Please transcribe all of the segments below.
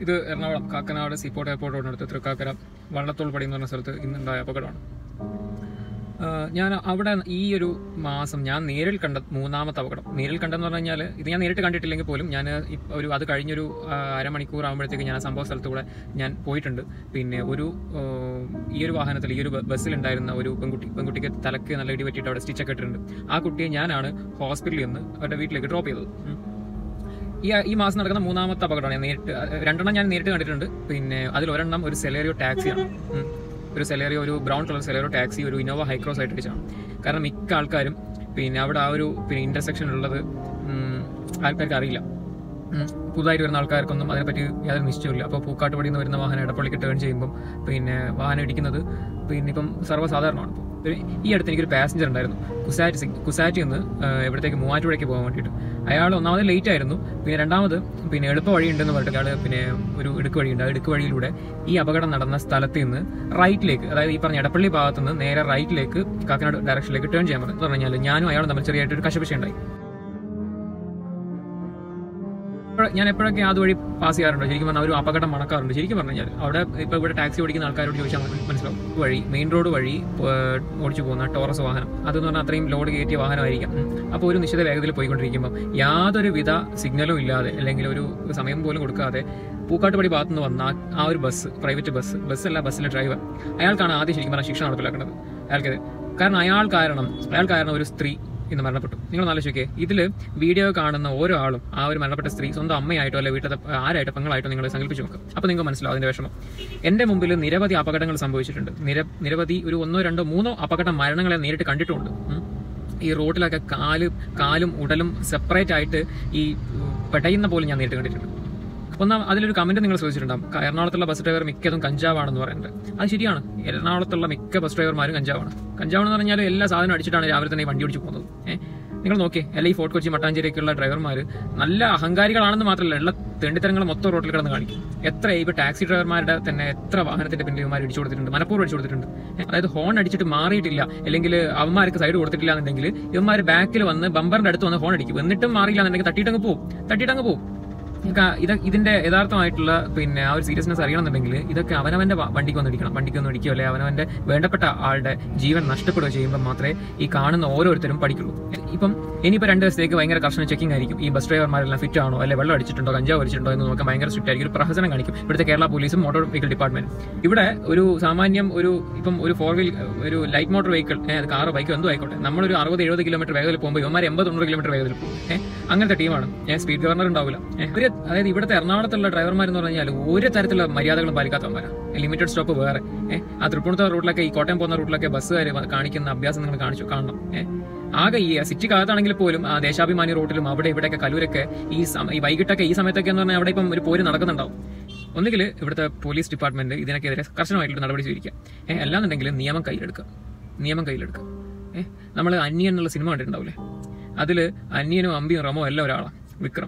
ഇത് എറണാകുളം കാക്കനാട് സീപോർട്ട് എയർപോർട്ടിനടുത്ത് തൃക്കാക്കര വള്ളത്തോൾ പടി എന്ന് പറഞ്ഞ സ്ഥലത്ത് ഇന്നുണ്ടായ അപകടമാണ് ആ, ഞാൻ അവിടെ ഈ ഒരു മാസം ഞാൻ നേരിൽ കണ്ട മൂന്നാമത്തെ അപകടം നേരിൽ കണ്ടെന്ന് പറഞ്ഞു കഴിഞ്ഞാൽ ഇത് ഞാൻ നേരിട്ട് കണ്ടിട്ടില്ലെങ്കിൽ പോലും ഞാൻ ഇപ്പ- ഒരു അത് കഴിഞ്ഞൊരു ആ, അരമണിക്കൂർ ആകുമ്പോഴത്തേക്ക് ഞാൻ ആ സംഭവ സ്ഥലത്തൂടെ ഞാൻ പോയിട്ടുണ്ട് പിന്നെ ഒരു ആ, ഈ ഒരു വാഹനത്തിൽ ഈ ഒരു ബ- ബസ്സിലുണ്ടായിരുന്ന ഒരു പെൺകുട്ടി പെൺകുട്ടിക്ക് തലക്ക് നല്ല ഇടി പറ്റിയിട്ട് അവിടെ സ്റ്റിച്ചൊക്കെ ഇട്ടിട്ടുണ്ട് ആ കുട്ടിയെ ഞാനാണ് ഹോസ്പിറ്റലിൽ നിന്ന് അവരുടെ വീട്ടിലേക്ക് ഡ്രോപ്പ് ചെയ്തത് ഉം. ഈ ഈ മാസം നടക്കുന്ന മൂന്നാമത്തെ അപകടമാണ് ഞാൻ നേരിട്ട് അഹ് രണ്ടെണ്ണം ഞാൻ നേരിട്ട് കണ്ടിട്ടുണ്ട് പിന്നെ അതിൽ ഒരെണ്ണം ഒരു സെലേറിയോ ടാക്സിയാണ് ഉം. ഒരു സെലേറിയോ ഒരു ബ്രൗൺ കളർ സെലേറിയോ ടാക്സി ഒരു ഇന്നോവ ഹൈക്രോസ് ആയിട്ട് അടിച്ചാണ് കാരണം മിക്ക ആൾക്കാരും പിന്നെ അവിടെ ആ ഒരു പിന്നെ ഇന്റർസെക്ഷൻ ഉള്ളത് ഉം, ആൾക്കാർക്ക് അറിയില്ല ഉം. പുതുതായിട്ട് വരുന്ന ആൾക്കാർക്കൊന്നും അതിനെപ്പറ്റി യാതൊരു നിശ്ചയമില്ല അപ്പോൾ പൂക്കാട്ടുപടിയിൽ നിന്ന് വരുന്ന വാഹനം ഇടപ്പള്ളിക്ക് ടേൺ ചെയ്യുമ്പം പിന്നെ വാഹനം ഇടിക്കുന്നത് പിന്നെ ഇപ്പം സർവ്വസാധാരണമാണ് ഇപ്പോൾ ഒരു ഈ അടുത്ത് എനിക്കൊരു പാസഞ്ചർ ഉണ്ടായിരുന്നു കുസാറ്റ് സിംഗ് കുസാറ്റിൽ നിന്ന് ഇവിടത്തേക്ക് മൂവാറ്റുപുഴയ്ക്ക് പോകാൻ വേണ്ടിയിട്ട് അയാൾ ഒന്നാമത് ലേറ്റ് ആയിരുന്നു പിന്നെ രണ്ടാമത് പിന്നെ എളുപ്പ വഴിയുണ്ടെന്ന് പറഞ്ഞിട്ട് അയാൾ പിന്നെ ഒരു ഇടുക്ക് വഴിയുണ്ട് ആ ഇടുക്ക് വഴിയിലൂടെ ഈ അപകടം നടന്ന സ്ഥലത്ത് നിന്ന് റൈറ്റിലേക്ക് അതായത് ഈ പറഞ്ഞ എടപ്പള്ളി ഭാഗത്ത് നിന്ന് നേരെ റൈറ്റിലേക്ക് കാക്കനാട് ഡയറക്ഷനിലേക്ക് ടേൺ ചെയ്യാൻ പറഞ്ഞു എന്ന് പറഞ്ഞാൽ ഞാനും അയാളും തമ്മിൽ ചെറിയായിട്ട് ഒരു കശപിശ ഉണ്ടായി ഇപ്പഴ- ഞാൻ എപ്പോഴൊക്കെ അതുവഴി പാസ് ചെയ്യാറുണ്ട് ശരിക്കും പറഞ്ഞാൽ ഒരു അപകടം മണക്കാറുണ്ട് ശരിക്കും പറഞ്ഞു കഴിഞ്ഞാൽ അവിടെ ഇപ്പോൾ ഇവിടെ ടാക്സി ഓടിക്കുന്ന ആൾക്കാരോട് ചോദിച്ചാൽ മതി- മനസ്സിലാവും വഴി മെയിൻ റോഡ് വഴി ഏർ, ഓടിച്ചു പോകുന്ന ടോറസ് വാഹനം അതെന്ന് പറഞ്ഞാൽ അത്രയും ലോഡ് കയറ്റിയ വാഹനമായിരിക്കാം അപ്പോൾ ഒരു നിശ്ചിത വേഗതയിൽ പോയിക്കൊണ്ടിരിക്കുമ്പോൾ യാതൊരു വിധ സിഗ്നലും ഇല്ലാതെ അല്ലെങ്കിൽ ഒരു സമയം പോലും കൊടുക്കാതെ പൂക്കാട്ടുപടി ഭാഗത്തു നിന്ന് വന്ന ആ- ആ ഒരു ബസ് പ്രൈവറ്റ് ബസ് ബസ്സല്ല ബസ്സിലെ ഡ്രൈവർ അയാൾക്കാണ് ആദ്യം ശരിക്കും പറഞ്ഞാൽ ശിക്ഷ നടപ്പിലാക്കുന്നത് അയാൾക്ക് കാരണം അയാൾ കാരണം അയാൾ കാരണം ഒരു സ്ത്രീ ഇന്ന് മരണപ്പെട്ടു നിങ്ങൾ ആലോചിക്കേ ഇതില് വീഡിയോ കാണുന്ന ഓരോ ആളും ആ ഒരു മരണപ്പെട്ട സ്ത്രീ സ്വന്തം അമ്മയായിട്ടോ അല്ലെ വീട്ടിലത്തെ ആരായിട്ടോ പെങ്ങളായിട്ടോ നിങ്ങൾ സങ്കല്പിച്ച് നോക്കുക അപ്പോൾ നിങ്ങൾക്ക് മനസ്സിലാവും അതിന്റെ വിഷമം എന്റെ മുമ്പിൽ നിരവധി അപകടങ്ങൾ സംഭവിച്ചിട്ടുണ്ട് നിര നിരവധി ഒരു ഒന്നോ രണ്ടോ മൂന്നോ അപകട മരണങ്ങളെ നേരിട്ട് കണ്ടിട്ടുണ്ട് ഉം. ഈ റോഡിലൊക്കെ കാല് കാലും ഉടലും സെപ്പറേറ്റ് ആയിട്ട് ഈ ഉം, പെടയുന്ന പോലും ഞാൻ നേരിട്ട് കണ്ടിട്ടുണ്ട് ഒന്നാം അതിലൊരു കമന്റ് നിങ്ങൾ ശ്രദ്ധിച്ചിട്ടുണ്ടാവും ക- എറണാകുളത്തുള്ള ബസ് ഡ്രൈവർ മിക്കതും കഞ്ചാവാണെന്ന് പറയുന്നത് അത് ശരിയാണ് എറണാകുളത്തുള്ള മിക്ക ബസ് ഡ്രൈവർമാരും കഞ്ചാവാണ് കഞ്ചാവെന്ന് പറഞ്ഞാൽ എല്ലാ സാധനം അടിച്ചിട്ടാണ് രാവിലെ തന്നെ ഈ വണ്ടി ഓടിച്ച് പോകുന്നത് ഏഹ് നിങ്ങൾ നോക്കിയേ അല്ലെ ഈ ഫോർട്ട് കൊച്ചി മട്ടാഞ്ചേരിയൊക്കെയുള്ള ഡ്രൈവർമാർ നല്ല അഹങ്കാരികളാണെന്ന് മാത്രമല്ല ഉള്ള തെണ്ടിത്തരങ്ങൾ മൊത്തം റോഡിൽ കിടന്ന് കാണിക്കും എത്ര ഇപ്പൊ ടാക്സി ഡ്രൈവർമാരുടെ തന്നെ എത്ര വാഹനത്തിന്റെ പിന്നിൽ ഇവന്മാർ ഇടിച്ചു കൊടുത്തിട്ടുണ്ട് മനഃപൂർവ്വം അടിച്ചു കൊടുത്തിട്ടുണ്ട് ഏ, അതായത് ഹോൺ അടിച്ചിട്ട് മാറിയിട്ടില്ല അല്ലെങ്കിൽ അവന്മാർക്ക് സൈഡ് കൊടുത്തിട്ടില്ല എന്നുണ്ടെങ്കിൽ ഇവന്മാർ ബാക്കിൽ വന്ന് ബമ്പറിന്റെ അടുത്ത് വന്ന് ഹോൺ അടിക്കും എന്നിട്ടും മാറിയില്ല എന്നുണ്ടെങ്കിൽ തട്ടിയിട്ടങ്ങ് പോകും തട്ടിയിട്ടങ്ങ് പോകും നിങ്ങൾക്ക് ആ- ഇത് ഇതിന്റെ യഥാർത്ഥമായിട്ടുള്ള പിന്നെ ആ ഒരു സീരിയസ്നെസ് അറിയണമെന്നുണ്ടെങ്കിൽ ഇതൊക്കെ അവനവന്റെ വ- വണ്ടിക്ക് വന്ന് ഇടിക്കണം വണ്ടിക്ക് വന്ന് ഇടിക്കുകയോ അല്ലെ അവനവന്റെ വേണ്ടപ്പെട്ട ആളുടെ ജീവൻ നഷ്ടപ്പെടുകയോ ചെയ്യുമ്പോൾ മാത്രമേ ഈ കാണുന്ന ഓരോരുത്തരും പഠിക്കുള്ളൂ ഇപ്പം ഇനിയിപ്പോൾ രണ്ട് ദിവസത്തേക്ക് ഭയങ്കര കർശന ചെക്കിംഗ് ആയിരിക്കും ഈ ബസ് ഡ്രൈവർമാരെല്ലാം ഫിറ്റ് ആണോ അല്ലെ വെള്ളം അടിച്ചിട്ടുണ്ടോ കഞ്ചാവ് അടിച്ചിട്ടുണ്ടോ എന്ന് നോക്കാൻ ഭയങ്കര സ്ട്രിക്റ്റ് ആയിരിക്കും ഒരു പ്രഹസനം കാണിക്കും ഇവിടുത്തെ കേരള പോലീസും മോട്ടോർ വെഹിക്കിൾ ഡിപ്പാർട്ട്മെന്റ് ഇവിടെ ഒരു സാമാന്യം ഒരു ഇപ്പം ഒരു ഫോർ വീൽ ഒരു ലൈറ്റ് മോട്ടോർ വെഹിക്കിൾ അത് കാറോ ബൈക്കോ എന്തോ ആയിക്കോട്ടെ നമ്മളൊരു അറുപത് എഴുപത് കിലോമീറ്റർ വേഗത്തിൽ പോകുമ്പോൾ ഇവന്മാർ എൺപത് തൊണ്ണൂറ് കിലോമീറ്റർ വേഗത്തിൽ പോകും ഏഹ് അങ്ങനത്തെ ടീമാണ് ഏഹ് സ്പീഡ് ഗവർണർ ഉണ്ടാവില്ല ഏഹ് ഇവര് അതായത് ഇവിടുത്തെ എറണാകുളത്തുള്ള ഡ്രൈവർമാർ എന്ന് പറഞ്ഞാൽ ഒരു തരത്തിലുള്ള മര്യാദകളും പാലിക്കാത്തവന്മാരാണ് ലിമിറ്റഡ് സ്റ്റോപ്പ് വേറെ ഏഹ് ആ തൃപ്പൂണിത്തുറ റൂട്ടിലൊക്കെ ഈ കോട്ടയം പോകുന്ന റൂട്ടിലൊക്കെ ബസ്സുകാർ കാണിക്കുന്ന അഭ്യാസം നിങ്ങൾ കാണിച്ചു കാണണം ഏഹ് ആകെ ഈ സിറ്റിക്കകത്താണെങ്കിൽ പോലും ആ ദേശാഭിമാനി റൂട്ടിലും അവിടെ ഇവിടെയൊക്കെ കലൂരൊക്കെ ഈ സമ- ഈ വൈകിട്ടൊക്കെ ഈ സമയത്തൊക്കെ എന്ന് പറഞ്ഞാൽ അവിടെ ഇപ്പം ഒരു പോര് നടക്കുന്നുണ്ടാവും ഒന്നുകിൽ ഇവിടുത്തെ പോലീസ് ഡിപ്പാർട്ട്മെന്റ് ഇതിനൊക്കെതിരെ കർശനമായിട്ടുള്ള നടപടി സ്വീകരിക്കുക ഏഹ് അല്ലാന്നുണ്ടെങ്കിൽ നിയമം കയ്യിലെടുക്കുക നിയമം കയ്യിലെടുക്കുക ഏഹ് നമ്മൾ അന്യൻ എന്നുള്ള സിനിമ കണ്ടിട്ടുണ്ടാവില്ലേ അതില് അന്യനും അമ്പിയും റമോ എല്ലാം ഒരാളാണ് വിക്രം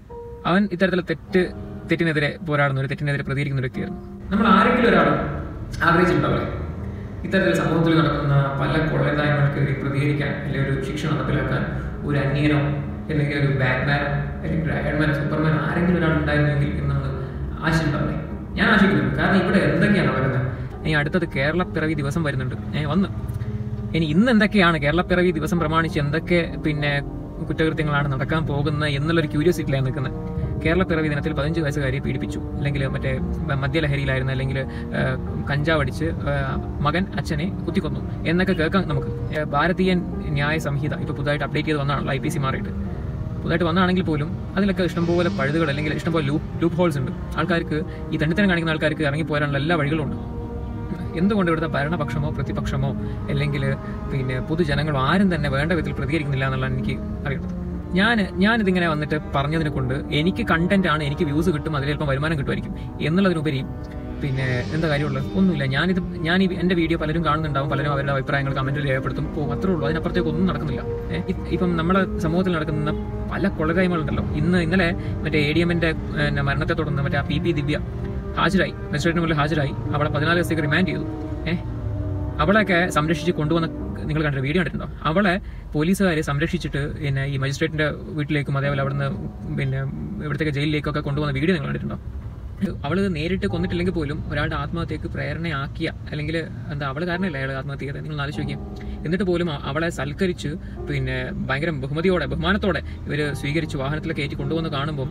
അവൻ ഇത്തരത്തിലുള്ള തെറ്റ് തെറ്റിനെതിരെ പോരാടുന്ന ഒരു തെറ്റിനെതിരെ പ്രതികരിക്കുന്ന ഒരു വ്യക്തിയായിരുന്നു നമ്മൾ ആരെങ്കിലും ഒരാൾ ആഗ്രഹിച്ചിട്ടുണ്ടാവില്ലേ ഇത്തരത്തിൽ സമൂഹത്തിൽ നടക്കുന്ന പല കൊള്ളതായ്മകൾക്കെതിരെ പ്രതികരിക്കാൻ അല്ലെങ്കിൽ ഒരു ശിക്ഷ നടപ്പിലാക്കാൻ ഒരു അന്യനോ അല്ലെങ്കിൽ ഒരു ബാറ്റ്മാനോ അല്ലെങ്കിൽ ഒരു അയൺമാനോ സൂപ്പർമാനോ ആരെങ്കിലും ഒരാൾ ഉണ്ടായിരുന്നെങ്കിൽ എന്ന് നമ്മൾ ആശയുണ്ടാവില്ലേ ഞാൻ ആശിക്കുന്നുണ്ട് കാരണം ഇവിടെ എന്തൊക്കെയാണ് വരുന്നത് ഇനി അടുത്തത് കേരള പിറവി ദിവസം വരുന്നുണ്ട് ഏ വന്ന് ഇനി ഇന്ന് എന്തൊക്കെയാണ് കേരളപ്പിറവി ദിവസം പ്രമാണിച്ച് എന്തൊക്കെ പിന്നെ കുറ്റകൃത്യങ്ങളാണ് നടക്കാൻ പോകുന്നത് എന്നുള്ളൊരു ക്യൂരിയോസിറ്റിയിലാണ് നിൽക്കുന്നത് കേരളപ്പിറവി ദിനത്തിൽ പതിനഞ്ച് വയസ്സുകാരിയെ പീഡിപ്പിച്ചു അല്ലെങ്കിൽ മറ്റേ മ- മദ്യലഹരിയിലായിരുന്നു അല്ലെങ്കിൽ കഞ്ചാവ് അടിച്ച് ആ, മകൻ അച്ഛനെ കുത്തിക്കൊന്നു എന്നൊക്കെ കേൾക്കാം നമുക്ക് ഏ, ഭാരതീയൻ ന്യായ സംഹിത ഇപ്പൊ പുതുതായിട്ട് അപ്ഡേറ്റ് ചെയ്ത് വന്നതാണല്ലോ ഐ പി സി മാറിയിട്ട് പുതുതായിട്ട് വന്നതാണെങ്കിൽ പോലും അതിലൊക്കെ ഇഷ്ടംപോലെ പഴുതുകൾ അല്ലെങ്കിൽ ഇഷ്ടംപോലെ ലൂപ്പ് ലൂപ്പ് ഹോൾസ് ഉണ്ട് ആൾക്കാർക്ക് ഈ തണ്ടിത്തരം കാണിക്കുന്ന ആൾക്കാർക്ക് ഇറങ്ങി പോരാനുള്ള എല്ലാ വഴികളും ഉണ്ട് എന്തുകൊണ്ട് ഇവിടുത്തെ ഭരണപക്ഷമോ പ്രതിപക്ഷമോ അല്ലെങ്കിൽ പിന്നെ പൊതുജനങ്ങളോ ആരും തന്നെ വേണ്ട വിധത്തിൽ പ്രതികരിക്കുന്നില്ല എന്നുള്ളതാണ് എനിക്ക് അറിയുന്നത് ഞാൻ ഞാനിതിങ്ങനെ വന്നിട്ട് പറഞ്ഞതിനെ കൊണ്ട് എനിക്ക് കണ്ടന്റ് ആണ് എനിക്ക് വ്യൂസ് കിട്ടും അതിലൽപ്പം വരുമാനം കിട്ടുമായിരിക്കും എന്നുള്ളതിനുപരി പിന്നെ എന്താ കാര്യമുള്ളത് ഒന്നുമില്ല ഞാനിത് ഞാൻ ഈ എന്റെ വീഡിയോ പലരും കാണുന്നുണ്ടാവും പലരും അവരുടെ അഭിപ്രായങ്ങൾ കമന്റിൽ രേഖപ്പെടുത്തും പോകും അത്രേ ഉള്ളൂ അതിനപ്പുറത്തേക്ക് ഒന്നും നടക്കുന്നില്ല ഏ, ഇ- ഇപ്പം നമ്മുടെ സമൂഹത്തിൽ നടക്കുന്ന പല കൊള്ളകായ്മകളുണ്ടല്ലോ ഇന്ന് ഇന്നലെ മറ്റേ എ ഡി എമ്മിന്റെ മരണത്തെ തുടർന്ന് മറ്റേ ആ പി പി ദിവ്യ ഹാജരായി മജിസ്ട്രേറ്റിന് മുന്നിൽ ഹാജരായി അവളെ പതിനാല് ദിവസത്തേക്ക് റിമാൻഡ് ചെയ്തു ഏഹ് അവളെയൊക്കെ സംരക്ഷിച്ച് കൊണ്ടുവന്ന നിങ്ങൾ കണ്ട വീഡിയോ കണ്ടിട്ടുണ്ടോ അവളെ പോലീസുകാർ സംരക്ഷിച്ചിട്ട് പിന്നെ ഈ മജിസ്ട്രേറ്റിന്റെ വീട്ടിലേക്കും അതേപോലെ അവിടുന്ന് പിന്നെ ഇവിടത്തേക്ക് ജയിലിലേക്കൊക്കെ കൊണ്ടുവന്ന വീഡിയോ നിങ്ങൾ കണ്ടിട്ടുണ്ടോ അവള് നേരിട്ട് കൊന്നിട്ടില്ലെങ്കിൽ പോലും ഒരാളുടെ ആത്മഹത്യക്ക് പ്രേരണയാക്കിയ അല്ലെങ്കിൽ എന്താ അവള് കാരണമല്ല അയാൾ ആത്മഹത്യ ചെയ്തത് നിങ്ങൾ ആലോചിക്കുക എന്നിട്ട് പോലും അ- അവളെ സൽക്കരിച്ച് പിന്നെ ഭയങ്കര ബഹുമതിയോടെ ബഹുമാനത്തോടെ ഇവര് സ്വീകരിച്ച് വാഹനത്തിൽ കയറ്റി കൊണ്ടുവന്ന് കാണുമ്പോൾ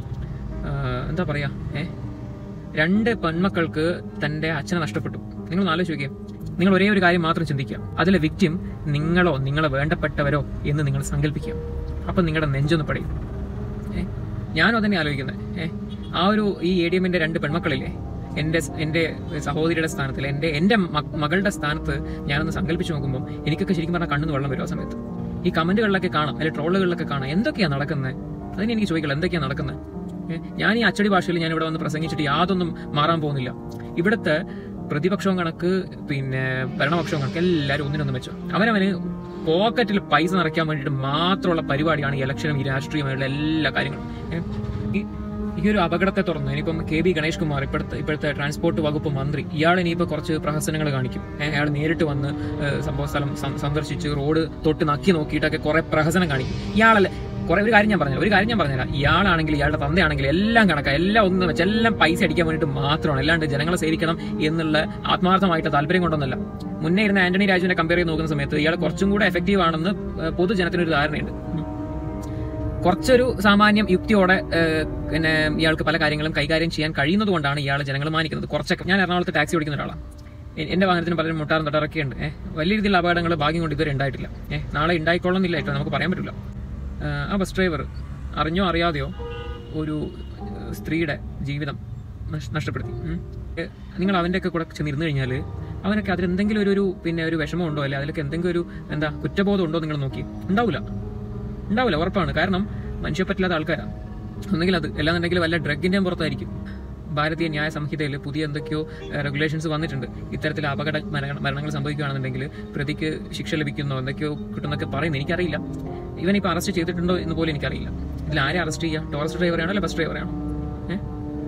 എന്താ പറയാ ഏ രണ്ട് പെൺമക്കൾക്ക് തന്റെ അച്ഛനെ നഷ്ടപ്പെട്ടു നിങ്ങൾ ആലോചിക്കുക നിങ്ങൾ ഒരേ ഒരു കാര്യം മാത്രം ചിന്തിക്കുക അതിലെ വിക്റ്റിം നിങ്ങളോ നിങ്ങളെ വേണ്ടപ്പെട്ടവരോ എന്ന് നിങ്ങൾ സങ്കല്പിക്കുക അപ്പൊ നിങ്ങളുടെ നെഞ്ചൊന്ന് പടയും ഏ ഞാനും അതന്നെ ആലോചിക്കുന്നത് ഏ ആ ഒരു ഈ എ ഡി എമ്മിന്റെ രണ്ട് പെൺമക്കളില്ലേ എന്റെ എന്റെ സഹോദരിയുടെ സ്ഥാനത്തിൽ എന്റെ എന്റെ മ- മകളുടെ സ്ഥാനത്ത് ഞാനൊന്ന് സങ്കല്പിച്ച് നോക്കുമ്പോൾ എനിക്കൊക്കെ ശരിക്കും പറഞ്ഞാൽ കണ്ണുന്ന് വെള്ളം വരും ആ സമയത്ത് ഈ കമന്റുകളിലൊക്കെ കാണാം അല്ലെങ്കിൽ ട്രോളുകളിലൊക്കെ കാണാം എന്തൊക്കെയാ നടക്കുന്നത് അതിന് എനിക്ക് ചോദിക്കണം എന്തൊക്കെയാ നടക്കുന്നത് ഏ, ഞാൻ ഈ അച്ചടി ഭാഷയിൽ ഞാൻ ഇവിടെ വന്ന് പ്രസംഗിച്ചിട്ട് യാതൊന്നും മാറാൻ പോകുന്നില്ല ഇവിടുത്തെ പ്രതിപക്ഷവും കണക്ക് പിന്നെ ഭരണപക്ഷവും കണക്ക് എല്ലാവരും ഒന്നിനൊന്നും വെച്ചോ അവനവന് പോക്കറ്റിൽ പൈസ നിറയ്ക്കാൻ വേണ്ടിയിട്ട് മാത്രമുള്ള പരിപാടിയാണ് ഈ ഇലക്ഷനും ഈ രാഷ്ട്രീയമായിട്ടുള്ള എല്ലാ കാര്യങ്ങളും ഏ, ഈ- ഈ ഒരു അപകടത്തെ തുറന്ന് ഇനിയിപ്പം കെ ബി ഗണേഷ് കുമാർ ഇപ്പോഴത്തെ ഇപ്പോഴത്തെ ട്രാൻസ്പോർട്ട് വകുപ്പ് മന്ത്രി ഇയാൾ ഇനിയിപ്പോൾ കുറച്ച് പ്രഹസനങ്ങൾ കാണിക്കും ഏ, അയാൾ നേരിട്ട് വന്ന് ഏ, സംഭവ സ്ഥലം സം- സന്ദർശിച്ച് റോഡ് തൊട്ട് നക്കി നോക്കിയിട്ടൊക്കെ കുറെ പ്രഹസനം കാണിക്കും ഇയാളല്ല കുറെ ഒരു കാര്യം ഞാൻ പറഞ്ഞുതരാം ഒരു കാര്യം ഞാൻ പറഞ്ഞുതരാം ഇയാളാണെങ്കിൽ ഇയാളുടെ തന്തയാണെങ്കിൽ എല്ലാം കണക്കാ എല്ലാം ഒന്നും വെച്ച് എല്ലാം പൈസ അടിക്കാൻ വേണ്ടിയിട്ട് മാത്രമാണ് അല്ലാണ്ട് ജനങ്ങളെ സേവിക്കണം എന്നുള്ള ആത്മാർത്ഥമായിട്ട് താല്പര്യം കൊണ്ടൊന്നല്ല മുന്നേ ഇരുന്ന ആന്റണി രാജുവിനെ കമ്പയർ ചെയ്ത് നോക്കുന്ന സമയത്ത് ഇയാൾ കുറച്ചും കൂടെ എഫക്റ്റീവ് ആണെന്ന് ഏഹ്, പൊതുജനത്തിനൊരു ധാരണയുണ്ട് ഉം. കുറച്ചൊരു സാമാന്യം യുക്തിയോടെ ഏഹ്, പിന്നെ ഇയാൾക്ക് പല കാര്യങ്ങളും കൈകാര്യം ചെയ്യാൻ കഴിയുന്നത് കൊണ്ടാണ് ഇയാൾ ജനങ്ങൾ മാനിക്കുന്നത് കുറച്ചൊക്കെ ഞാൻ എറണാകുളത്ത് ടാക്സി ഓടിക്കുന്ന ഒരാളാണ് എ- എന്റെ വാഹനത്തിന് പലരും മുട്ടാറും തൊട്ടറക്കിയുണ്ട് ഏഹ് വലിയ രീതിയിലുള്ള അപകടങ്ങൾ ഭാഗ്യം കൊണ്ട് ഇതുവരെ ഉണ്ടായിട്ടില്ല ഏഹ് നാളെ ഉണ്ടായിക്കൊള്ളുന്നില്ല കേട്ടോ നമുക്ക് പറയാൻ പറ്റില്ല ആ ബസ് ഡ്രൈവർ അറിഞ്ഞോ അറിയാതെയോ ഒരു ഏഹ്, സ്ത്രീയുടെ ജീവിതം നഷ്- നഷ്ടപ്പെടുത്തി ഉം. ഏഹ്, നിങ്ങൾ അവന്റെ ഒക്കെ കൂടെ ചെന്നിരുന്നു കഴിഞ്ഞാൽ അവനൊക്കെ അതിലെന്തെങ്കിലും ഒരു ഒരു പിന്നെ ഒരു വിഷമം ഉണ്ടോ അല്ലെ അതിലൊക്കെ എന്തെങ്കിലും ഒരു എന്താ കുറ്റബോധം ഉണ്ടോ നിങ്ങൾ നോക്കി ഉണ്ടാവില്ല ഉണ്ടാവില്ല ഉറപ്പാണ് കാരണം മനുഷ്യ പറ്റില്ലാത്ത ആൾക്കാരാണ് ഒന്നെങ്കിൽ അത് അല്ലാന്നുണ്ടെങ്കിൽ വല്ല ഡ്രഗിന്റെയും പുറത്തായിരിക്കും ഭാരതീയ ന്യായ സംഹിതയിൽ പുതിയ എന്തൊക്കെയോ റെഗുലേഷൻസ് വന്നിട്ടുണ്ട് ഇത്തരത്തിൽ അപകട മരണ മരണങ്ങൾ സംഭവിക്കുകയാണെന്നുണ്ടെങ്കിൽ പ്രതിക്ക് ശിക്ഷ ലഭിക്കുന്നോ എന്തൊക്കെയോ കിട്ടുന്നൊക്കെ പറയുന്നു എനിക്കറിയില്ല ഇവൻ ഇപ്പൊ അറസ്റ്റ് ചെയ്തിട്ടുണ്ടോ എന്ന് പോലും എനിക്കറിയില്ല ഇതിൽ ആരെ അറസ്റ്റ് ചെയ്യുക ടൂറിസ്റ്റ് ഡ്രൈവറാണോ അല്ലെ ബസ് ഡ്രൈവറാണോ ഏഹ്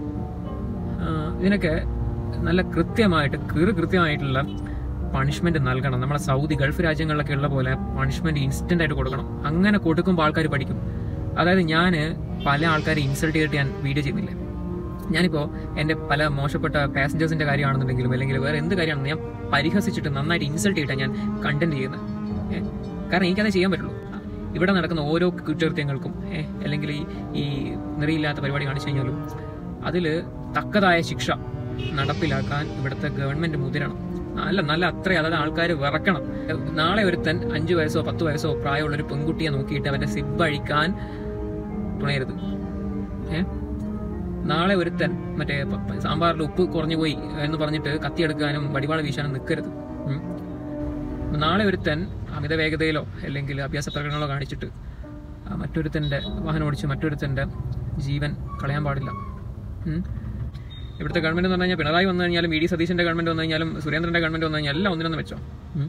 ഇതിനൊക്കെ നല്ല കൃത്യമായിട്ട് കീറ് കൃത്യമായിട്ടുള്ള പണിഷ്മെന്റ് നൽകണം നമ്മളെ സൗദി ഗൾഫ് രാജ്യങ്ങളിലൊക്കെ ഉള്ള പോലെ പണിഷ്മെന്റ് ഇൻസ്റ്റന്റ് ആയിട്ട് കൊടുക്കണം അങ്ങനെ കൊടുക്കുമ്പോൾ ആൾക്കാർ പഠിക്കും അതായത് ഞാൻ പല ആൾക്കാരെ ഇൻസൾട്ട് ചെയ്തിട്ട് ഞാൻ വീഡിയോ ചെയ്യുന്നില്ലേ ഞാനിപ്പോ എന്റെ പല മോശപ്പെട്ട പാസഞ്ചേഴ്സിന്റെ കാര്യമാണെന്നുണ്ടെങ്കിലും അല്ലെങ്കിൽ വേറെ എന്ത് കാര്യമാണെന്ന് ഞാൻ പരിഹസിച്ചിട്ട് നന്നായിട്ട് ഇൻസൾട്ട് ചെയ്തിട്ടാണ് ഞാൻ കണ്ടന്റ് ചെയ്യുന്നത് ഏ? കാരണം എനിക്കത് ചെയ്യാൻ പറ്റുള്ളൂ ഇവിടെ നടക്കുന്ന ഓരോ കുറ്റകൃത്യങ്ങൾക്കും ഏ, അല്ലെങ്കിൽ ഈ ഈ നിറയില്ലാത്ത പരിപാടി കാണിച്ചു കഴിഞ്ഞാലും അതിൽ തക്കതായ ശിക്ഷ നടപ്പിലാക്കാൻ ഇവിടുത്തെ ഗവൺമെന്റ് മുതിരണം നല്ല നല്ല അത്ര അതായത് ആൾക്കാർ വിറക്കണം നാളെ ഒരുത്തൻ അഞ്ചു വയസ്സോ പത്ത് വയസ്സോ പ്രായമുള്ള ഒരു പെൺകുട്ടിയെ നോക്കിയിട്ട് അവന്റെ സിബ് അഴിക്കാൻ തുണയരുത് ഏ നാളെ ഒരുത്തൻ മറ്റേ പ- പ- സാമ്പാറിൽ ഉപ്പ് കുറഞ്ഞു പോയി എന്ന് പറഞ്ഞിട്ട് കത്തിയെടുക്കാനും വടിവാള വീശാനും നിൽക്കരുത് ഉം. നാളെ ഒരുത്തൻ അമിത വേഗതയിലോ അല്ലെങ്കിൽ അഭ്യാസ പ്രകടനങ്ങളോ കാണിച്ചിട്ട് ആ മറ്റൊരുത്തന്റെ വാഹനം ഓടിച്ച് മറ്റൊരുത്തന്റെ ജീവൻ കളയാൻ പാടില്ല ഉം. ഇവിടുത്തെ ഗവൺമെന്റ് എന്ന് പറഞ്ഞു കഴിഞ്ഞാൽ പിണറായി വന്നു കഴിഞ്ഞാലും വി ഡി സതീശന്റെ ഗവൺമെന്റ് വന്നു കഴിഞ്ഞാലും സുരേന്ദ്രന്റെ ഗവൺമെന്റ് വന്നു കഴിഞ്ഞാൽ എല്ലാം ഒന്നിനൊന്ന് വെച്ചോ ഉം.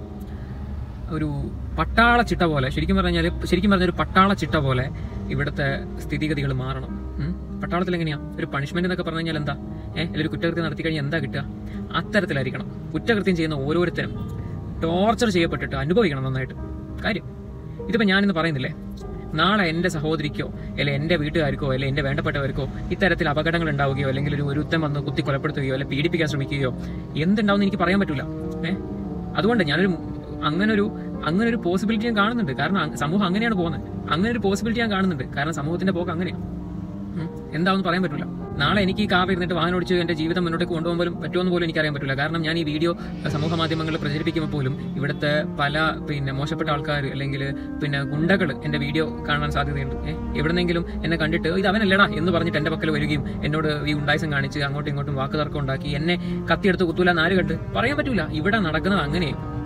ഒരു പട്ടാള ചിട്ട പോലെ ശരിക്കും പറഞ്ഞാൽ ശരിക്കും പറഞ്ഞ ഒരു പട്ടാള ചിട്ട പോലെ ഇവിടുത്തെ സ്ഥിതിഗതികൾ മാറണം ഉം. പട്ടാളത്തിൽ എങ്ങനെയാ ഒരു പണിഷ്മെന്റ് എന്നൊക്കെ പറഞ്ഞു കഴിഞ്ഞാൽ എന്താ ഏഹ് അല്ലെങ്കിൽ ഒരു കുറ്റകൃത്യം നടത്തി കഴിഞ്ഞാൽ എന്താ കിട്ടുക അത്തരത്തിലായിരിക്കണം കുറ്റകൃത്യം ചെയ്യുന്ന ഓരോരുത്തരും ടോർച്ചർ ചെയ്യപ്പെട്ടിട്ട് അനുഭവിക്കണം നന്നായിട്ട് കാര്യം ഇതിപ്പോ ഞാനിന്ന് പറയുന്നില്ലേ നാളെ എന്റെ സഹോദരിക്കോ അല്ലെ എന്റെ വീട്ടുകാർക്കോ അല്ലെ എന്റെ വേണ്ടപ്പെട്ടവർക്കോ ഇത്തരത്തിൽ അപകടങ്ങൾ ഉണ്ടാവുകയോ അല്ലെങ്കിൽ ഒരു ഒരുത്തം വന്ന് കുത്തി കൊലപ്പെടുത്തുകയോ അല്ലെ പീഡിപ്പിക്കാൻ ശ്രമിക്കുകയോ എന്തുണ്ടാവും എനിക്ക് പറയാൻ പറ്റൂല ഏഹ് അതുകൊണ്ട് ഞാനൊരു അങ്ങനെ ഒരു അങ്ങനെ ഒരു പോസിബിലിറ്റി ഞാൻ കാണുന്നുണ്ട് കാരണം അങ് സമൂഹം അങ്ങനെയാണ് പോകുന്നത് അങ്ങനെ ഒരു പോസിബിലിറ്റി ഞാൻ കാണുന്നുണ്ട് കാരണം സമൂഹത്തിന്റെ പോക്ക് അങ്ങനെയാണ് ഉം. എന്താണെന്ന് പറയാൻ പറ്റില്ല നാളെ എനിക്ക് ഈ കാറിൽ ഇരുന്നിട്ട് വാഹനം ഓടിച്ച് എന്റെ ജീവിതം മുന്നോട്ട് കൊണ്ടുപോകാൻ പോലും പറ്റുമെന്ന് പോലും എനിക്കറിയാൻ പറ്റില്ല കാരണം ഞാൻ ഈ വീഡിയോ അഹ്, സമൂഹ മാധ്യമങ്ങളിൽ പ്രചരിപ്പിക്കുമ്പോൾ പോലും ഇവിടുത്തെ പല പിന്നെ മോശപ്പെട്ട ആൾക്കാർ അല്ലെങ്കിൽ പിന്നെ ഗുണ്ടകൾ എന്റെ വീഡിയോ കാണാൻ സാധ്യതയുണ്ട് ഏഹ് എവിടെന്നെങ്കിലും എന്നെ കണ്ടിട്ട് ഇത് അവനല്ലടാ എന്ന് പറഞ്ഞിട്ട് എന്റെ പക്കൽ വരികയും എന്നോട് ഈ ഉണ്ടായിസം കാണിച്ച് അങ്ങോട്ടും ഇങ്ങോട്ടും വാക്ക് തർക്കം ഉണ്ടാക്കി എന്നെ കത്തിയെടുത്ത് കുത്തൂല നാല് കണ്ട് പറയാൻ പറ്റൂല ഇവിടെ നടക്കുന്നത് അങ്ങനെയും